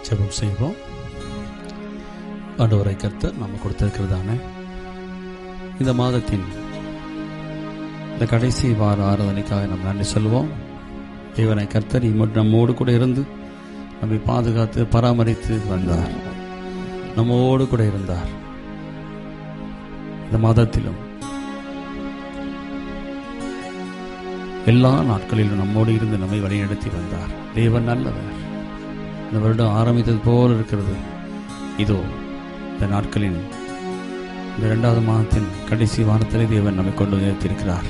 ஜெபம் செய்வோம் ஆண்டவரை கர்த்தர் நம்ம கொடுத்திருக்கிறதான இந்த மாதத்தின் இந்த கடைசி வார ஆராதனைக்காக நம்ம நன்றி சொல்வோம் தேவனை கர்த்தர் இம்ம- நம்மோடு கூட இருந்து நம்மை பாதுகாத்து பராமரித்து வந்தார் நம்மோடு கூட இருந்தார் இந்த மாதத்திலும் எல்லா நாட்களிலும் நம்மோடு இருந்து நம்மை வழிநடத்தி வந்தார் தேவன் நல்லவர் இந்த வருடம் ஆரம்பித்தது போல் இருக்கிறது இதோ இந்த நாட்களின் இந்த இரண்டாவது மாதத்தின் கடைசி வாரத்திலே தேவன் நம்மை கொண்டு வந்து நிறுத்தியிருக்கிறார்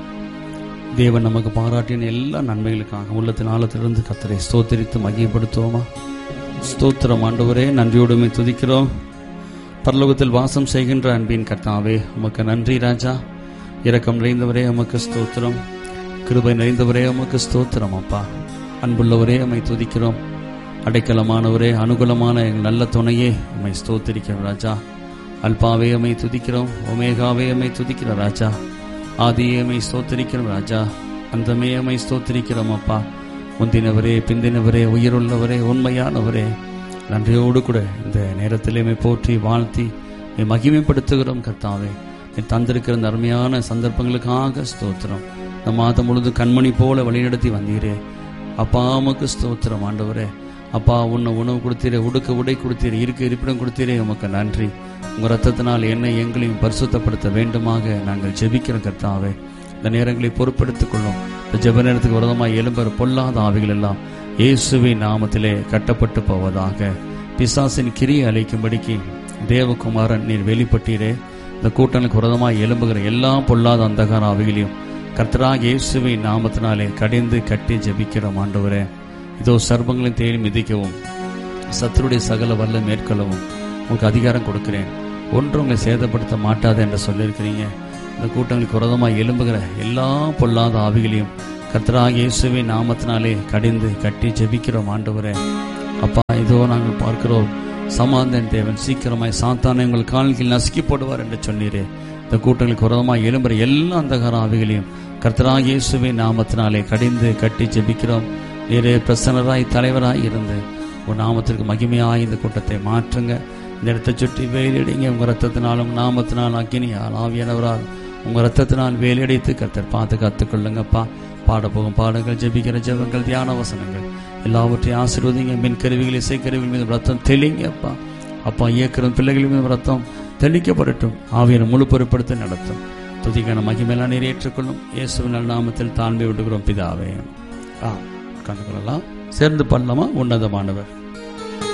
தேவன் நமக்கு பாராட்டின எல்லா நன்மைகளுக்காக உள்ளத்தின் ஆழத்திலிருந்து கத்தரை ஸ்தோத்திரித்து மகிமைப்படுத்துவோமா ஸ்தோத்திரம் ஆண்டவரே நன்றியோடுமே துதிக்கிறோம் பரலோகத்தில் வாசம் செய்கின்ற அன்பின் கர்த்தாவே உமக்கு நன்றி ராஜா இரக்கம் நிறைந்தவரே உமக்கு ஸ்தோத்திரம் கிருபை நிறைந்தவரே உமக்கு ஸ்தோத்திரம் அப்பா அன்புள்ளவரே உம்மை துதிக்கிறோம் அடைக்கலமானவரே அனுகூலமான எங்கள் நல்ல துணையே உம்மை ஸ்தோத்திரிக்கிறோம் ராஜா அல்பாவே உம்மை துதிக்கிறோம் ஒமேகாவே உம்மை துதிக்கிற ராஜா ஆதியமை ஸ்தோத்திரிக்கிறோம் ராஜா அந்தமே உம்மை ஸ்தோத்திரிக்கிறோம் அப்பா முந்தினவரே பிந்தினவரே உயிருள்ளவரே உண்மையானவரே நன்றியோடு கூட இந்த நேரத்திலே உம்மை போற்றி வாழ்த்தி உம்மை மகிமைப்படுத்துகிறோம் கர்த்தாவே நீ தந்திருக்கிற இந்த அருமையான சந்தர்ப்பங்களுக்காக ஸ்தோத்திரம் இந்த மாதம் முழுதும் கண்மணி போல வழிநடத்தி வந்தீரே அப்பா உமக்கு ஸ்தோத்திரம் ஆண்டவரே அப்பா உன்னை உணவு கொடுத்தீரே உடுக்க உடை கொடுத்தீரே இருக்க இருப்பிடம் கொடுத்தீரே உமக்கு நன்றி உங்க ரத்தத்தினால் என்னை எங்களையும் பரிசுத்தப்படுத்த வேண்டுமாக நாங்கள் ஜெபிக்கிறோம் கர்த்தாவே இந்த நேரங்களை பொறுப்படுத்திக் கொள்ளும் இந்த ஜெப நேரத்துக்கு விரதமாக எழும்பர் பொல்லாத ஆவிகள் எல்லாம் இயேசுவின் நாமத்திலே கட்டப்பட்டு போவதாக பிசாசின் கிரியை அழைக்கும்படிக்கு தேவகுமாரன் நீர் வெளிப்பட்டீரே இந்த கூட்டங்களுக்கு விரதமாக எழும்புகிற எல்லா பொல்லாத அந்தகார ஆவிகளையும் கர்த்தராக இயேசுவின் நாமத்தினாலே கடிந்து கட்டி ஜெபிக்கிறோம் ஆண்டவரே இதோ சர்ப்பங்களின் தேடி மிதிக்கவும் சத்துருடைய சகல வல்ல மேற்கொள்ளவும் உங்களுக்கு அதிகாரம் கொடுக்கிறேன் ஒன்றும் உங்களை சேதப்படுத்த மாட்டாது என்று சொல்லியிருக்கிறீங்க இந்த கூட்டங்களுக்கு விரதமாக எழும்புகிற எல்லா பொல்லாத ஆவிகளையும் கர்த்தராக இயேசுவின் நாமத்தினாலே கடிந்து கட்டி ஜெபிக்கிறோம் ஆண்டவரே அப்பா இதோ நாங்கள் பார்க்கிறோம் சமாந்தன் தேவன் சீக்கிரமாய் சாத்தானை உங்கள் கால்களில் நசுக்கி போடுவார் என்று சொன்னீரே இந்த கூட்டங்களுக்கு விரதமாக எழும்புற எல்லா அந்தகார ஆவிகளையும் கர்த்தராக இயேசுவின் நாமத்தினாலே கடிந்து கட்டி ஜெபிக்கிறோம் நீரே பிரசன்னராய் தலைவராய் இருந்து உன் நாமத்திற்கு மகிமையாய் இந்த கூட்டத்தை மாற்றுங்க இந்த இடத்தை சுற்றி வேலியடிங்க உங்க ரத்தத்தினாலும் நாமத்தினால் அக்கினியால் ஆவியானவரால் உங்க ரத்தத்தினால் வேலியடித்து கர்த்தர் பார்த்து கத்துக்கொள்ளுங்கப்பா பாட போகும் பாடங்கள் ஜெபிக்கிற ஜெபங்கள் தியான வசனங்கள் எல்லாவற்றையும் ஆசீர்வதிங்க மின் கருவிகள் இசைக்கருவிகள் மீது ரத்தம் தெளிங்கப்பா அப்பா இயக்கிற பிள்ளைகள் மீது ரத்தம் தெளிக்கப்படட்டும் ஆவியனை முழு பொறுப்படுத்த நடத்தும் துதிக்கான மகிமையெல்லாம் நிறைவேற்றுக்கொள்ளும் இயேசுவின் நல்ல நாமத்தில் தாழ்மை விடுகிறோம் பிதாவே ஆ கண்டு கொள்ளலாம் சேர்ந்து பண்ணலாமா உன்னதமானவர்